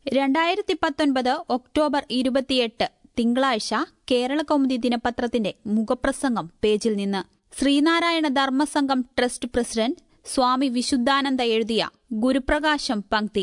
രണ്ടായിരത്തി പത്തൊൻപത് ഒക്ടോബർ ഇരുപത്തിയെട്ട് തിങ്കളാഴ്ച കേരളകൗമുദി ദിനപത്രത്തിന്റെ മുഖപ്രസംഗം പേജിൽ നിന്ന് ശ്രീനാരായണ ധർമ്മസംഘം ട്രസ്റ്റ് പ്രസിഡന്റ് സ്വാമി വിശുദ്ധാനന്ദ എഴുതിയ ഗുരുപ്രകാശം പങ്ക്തി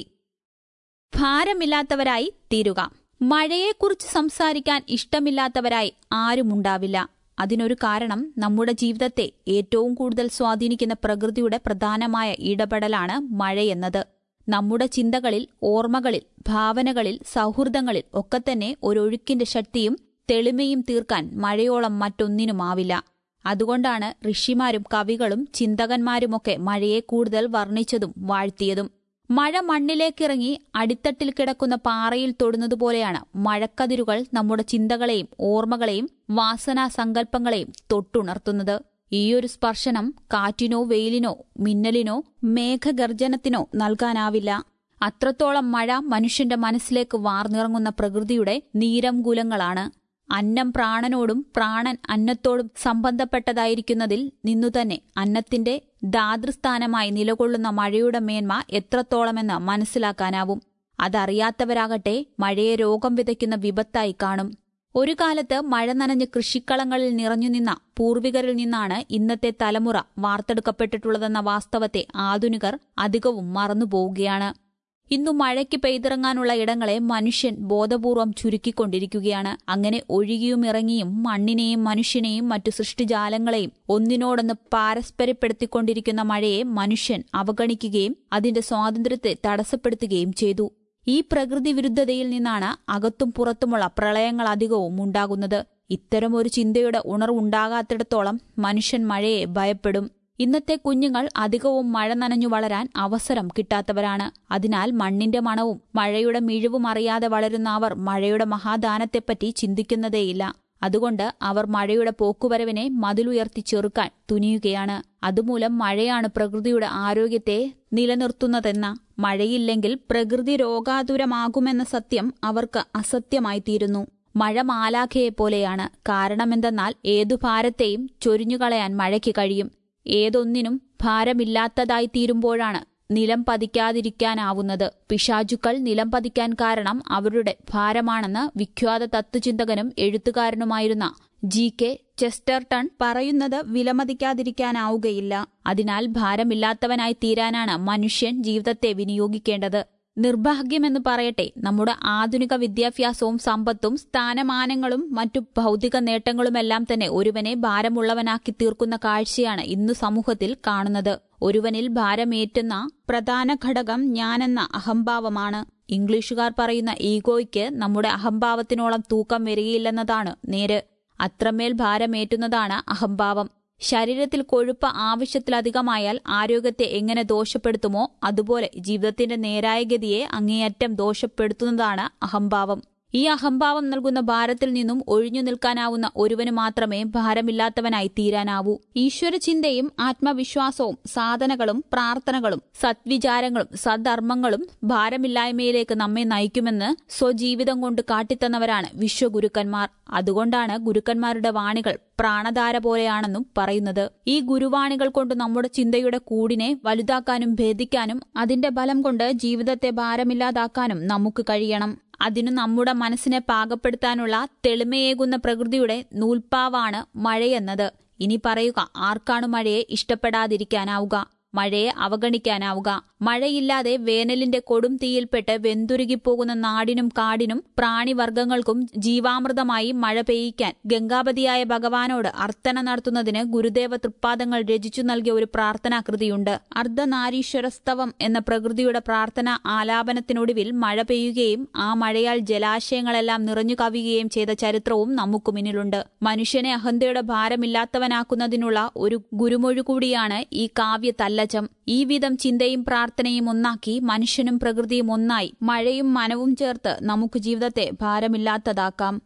ഭാരമില്ലാത്തവരായി തീരുക മഴയെക്കുറിച്ച് സംസാരിക്കാൻ ഇഷ്ടമില്ലാത്തവരായി ആരുമുണ്ടാവില്ല അതിനൊരു കാരണം നമ്മുടെ ജീവിതത്തെ ഏറ്റവും കൂടുതൽ സ്വാധീനിക്കുന്ന പ്രകൃതിയുടെ പ്രധാനമായ ഇടപെടലാണ് മഴയെന്നത് നമ്മുടെ ചിന്തകളിൽ ഓർമ്മകളിൽ ഭാവനകളിൽ സൗഹൃദങ്ങളിൽ ഒക്കെ തന്നെ ഒരൊഴുക്കിന്റെ ശക്തിയും തെളിമയും തീർക്കാൻ മഴയോളം മറ്റൊന്നിനുമാവില്ല അതുകൊണ്ടാണ് ഋഷിമാരും കവികളും ചിന്തകന്മാരുമൊക്കെ മഴയെ കൂടുതൽ വർണ്ണിച്ചതും വാഴ്ത്തിയതും മഴ മണ്ണിലേക്കിറങ്ങി അടിത്തട്ടിൽ കിടക്കുന്ന പാറയിൽ തൊടുന്നതുപോലെയാണ് മഴക്കതിരുകൾ നമ്മുടെ ചിന്തകളെയും ഓർമ്മകളെയും വാസനാ സങ്കല്പങ്ങളെയും തൊട്ടുണർത്തുന്നത് ഈയൊരു സ്പർശനം കാറ്റിനോ വെയിലിനോ മിന്നലിനോ മേഘഗർജനത്തിനോ നൽകാനാവില്ല അത്രത്തോളം മഴ മനുഷ്യന്റെ മനസ്സിലേക്ക് വാർന്നിറങ്ങുന്ന പ്രകൃതിയുടെ നീരംകുലങ്ങളാണ് അന്നം പ്രാണനോടും പ്രാണൻ അന്നത്തോടും സംബന്ധപ്പെട്ടതായിരിക്കുന്നതിൽ നിന്നുതന്നെ അന്നത്തിന്റെ ദാതൃസ്ഥാനമായി നിലകൊള്ളുന്ന മഴയുടെ മേന്മ എത്രത്തോളമെന്ന് മനസ്സിലാക്കാനാവും അതറിയാത്തവരാകട്ടെ മഴയെ രോഗം വിതയ്ക്കുന്ന വിപത്തായി കാണും ഒരു കാലത്ത് മഴ നനഞ്ഞ് കൃഷിക്കളങ്ങളിൽ നിറഞ്ഞുനിന്ന പൂർവികരിൽ നിന്നാണ് ഇന്നത്തെ തലമുറ വാർത്തെടുക്കപ്പെട്ടിട്ടുള്ളതെന്ന വാസ്തവത്തെ ആധുനികർ അധികവും മറന്നുപോവുകയാണ് ഇന്നു മഴയ്ക്ക് പെയ്തിറങ്ങാനുള്ള ഇടങ്ങളെ മനുഷ്യൻ ബോധപൂർവം ചുരുക്കിക്കൊണ്ടിരിക്കുകയാണ് അങ്ങനെ ഒഴുകിയും ഇറങ്ങിയും മണ്ണിനെയും മനുഷ്യനെയും മറ്റു സൃഷ്ടിജാലങ്ങളെയും ഒന്നിനോടൊന്ന് പാരസ്പര്യപ്പെടുത്തിക്കൊണ്ടിരിക്കുന്ന മഴയെ മനുഷ്യൻ അവഗണിക്കുകയും അതിന്റെ സ്വാതന്ത്ര്യത്തെ തടസ്സപ്പെടുത്തുകയും ചെയ്തു ഈ പ്രകൃതി വിരുദ്ധതയിൽ നിന്നാണ് അകത്തും പുറത്തുമുള്ള പ്രളയങ്ങൾ അധികവും ഉണ്ടാകുന്നത് ഇത്തരമൊരു ചിന്തയുടെ ഉണർവുണ്ടാകാത്തിടത്തോളം മനുഷ്യൻ മഴയെ ഭയപ്പെടും ഇന്നത്തെ കുഞ്ഞുങ്ങൾ അധികവും മഴ നനഞ്ഞു വളരാൻ അവസരം കിട്ടാത്തവരാണ് അതിനാൽ മണ്ണിന്റെ മണവും മഴയുടെ മിഴിവും അറിയാതെ വളരുന്ന അവർ മഴയുടെ മഹാദാനത്തെപ്പറ്റി ചിന്തിക്കുന്നതേയില്ല അതുകൊണ്ട് അവർ മഴയുടെ പോക്കുവരവിനെ മതിലുയർത്തി ചെറുക്കാൻ തുനിയുകയാണ് അതുമൂലം മഴയാണ് പ്രകൃതിയുടെ ആരോഗ്യത്തെ നിലനിർത്തുന്നതെന്ന മഴയില്ലെങ്കിൽ പ്രകൃതി രോഗാതുരമാകുമെന്ന സത്യം അവർക്ക് അസത്യമായി തീരുന്നു മഴ മാലാഖയെ പോലെയാണ് കാരണമെന്തെന്നാൽ ഏതു ഭാരത്തെയും ചൊരിഞ്ഞുകളയാൻ മഴയ്ക്ക് കഴിയും ഏതൊന്നിനും ഭാരമില്ലാത്തതായി തീരുമ്പോഴാണ് നിലം പതിക്കാതിരിക്കാനാവുന്നത് പിശാചുക്കൾ നിലം പതിക്കാൻ കാരണം അവരുടെ ഭാരമാണെന്ന് വിഖ്യാത തത്വചിന്തകനും എഴുത്തുകാരനുമായിരുന്ന ജി കെ ചെസ്റ്റർട്ടൺ പറയുന്നത് വിലമതിക്കാതിരിക്കാനാവുകയില്ല അതിനാൽ ഭാരമില്ലാത്തവനായി തീരാനാണ് മനുഷ്യൻ ജീവിതത്തെ വിനിയോഗിക്കേണ്ടത് നിർഭാഗ്യമെന്ന് പറയട്ടെ നമ്മുടെ ആധുനിക വിദ്യാഭ്യാസവും സമ്പത്തും സ്ഥാനമാനങ്ങളും മറ്റു ഭൗതിക നേട്ടങ്ങളുമെല്ലാം തന്നെ ഒരുവനെ ഭാരമുള്ളവനാക്കി തീർക്കുന്ന കാഴ്ചയാണ് ഇന്ന് സമൂഹത്തിൽ കാണുന്നത് ഒരുവനിൽ ഭാരമേറ്റുന്ന പ്രധാന ഘടകം ഞാനെന്ന അഹംഭാവമാണ് ഇംഗ്ലീഷുകാർ പറയുന്ന ഈഗോയ്ക്ക് നമ്മുടെ അഹംഭാവത്തിനോളം തൂക്കം വരികയില്ലെന്നതാണ് നേര് അത്രമേൽ ഭാരമേറ്റുന്നതാണ് അഹംഭാവം ശരീരത്തിൽ കൊഴുപ്പ് ആവശ്യത്തിലധികമായാൽ ആരോഗ്യത്തെ എങ്ങനെ ദോഷപ്പെടുത്തുമോ അതുപോലെ ജീവിതത്തിന്റെ നേരായ ഗതിയെ അങ്ങേയറ്റം ദോഷപ്പെടുത്തുന്നതാണ് അഹംഭാവം ഈ അഹംഭാവം നൽകുന്ന ഭാരത്തിൽ നിന്നും ഒഴിഞ്ഞു നിൽക്കാനാവുന്ന ഒരുവന് മാത്രമേ ഭാരമില്ലാത്തവനായി തീരാനാവൂ ഈശ്വരചിന്തയും ആത്മവിശ്വാസവും സാധനകളും പ്രാർത്ഥനകളും സദ്വിചാരങ്ങളും സദ്ധർമ്മങ്ങളും ഭാരമില്ലായ്മയിലേക്ക് നമ്മെ നയിക്കുമെന്ന് സ്വജീവിതം കൊണ്ട് കാട്ടിത്തന്നവരാണ് വിശ്വഗുരുക്കന്മാർ അതുകൊണ്ടാണ് ഗുരുക്കന്മാരുടെ വാണികൾ പ്രാണധാര പോലെയാണെന്നും പറയുന്നത് ഈ ഗുരുവാണികൾ കൊണ്ട് നമ്മുടെ ചിന്തയുടെ കൂടിനെ വലുതാക്കാനും ഭേദിക്കാനും അതിന്റെ ബലം കൊണ്ട് ജീവിതത്തെ ഭാരമില്ലാതാക്കാനും നമുക്ക് കഴിയണം അതിനു നമ്മുടെ മനസ്സിനെ പാകപ്പെടുത്താനുള്ള തെളിമയേകുന്ന പ്രകൃതിയുടെ നൂൽപ്പാവാണ് മഴയെന്നത് ഇനി പറയുക ആർക്കാണ് മഴയെ ഇഷ്ടപ്പെടാതിരിക്കാനാവുക മഴയെ അവഗണിക്കാനാവുക മഴയില്ലാതെ വേനലിന്റെ കൊടും തീയിൽപ്പെട്ട് വെന്തുരുകിപ്പോകുന്ന നാടിനും കാടിനും പ്രാണിവർഗങ്ങൾക്കും ജീവാമൃതമായി മഴ പെയ്യിക്കാൻ ഗംഗാപതിയായ ഭഗവാനോട് അർച്ചന നടത്തുന്നതിന് ഗുരുദേവ തൃപ്പാദങ്ങൾ രചിച്ചു നൽകിയ ഒരു പ്രാർത്ഥനാകൃതിയുണ്ട് അർദ്ധനാരീശ്വരസ്തവം എന്ന പ്രകൃതിയുടെ പ്രാർത്ഥന ആലാപനത്തിനൊടുവിൽ മഴ പെയ്യുകയും ആ മഴയാൽ ജലാശയങ്ങളെല്ലാം നിറഞ്ഞു കവിയുകയും ചെയ്ത ചരിത്രവും നമുക്ക് മുന്നിലുണ്ട് മനുഷ്യനെ അഹന്തയുടെ ഭാരമില്ലാത്തവനാക്കുന്നതിനുള്ള ഒരു ഗുരുമൊഴി കൂടിയാണ് ഈ കാവ്യ തല്ലജം ഈ വിധം ചിന്തയും പ്രാർത്ഥനയും ഒന്നാക്കി മനുഷ്യനും പ്രകൃതിയും ഒന്നായി മഴയും മനവും ചേർത്ത് നമുക്ക് ജീവിതത്തെ ഭാരമില്ലാത്തതാക്കാം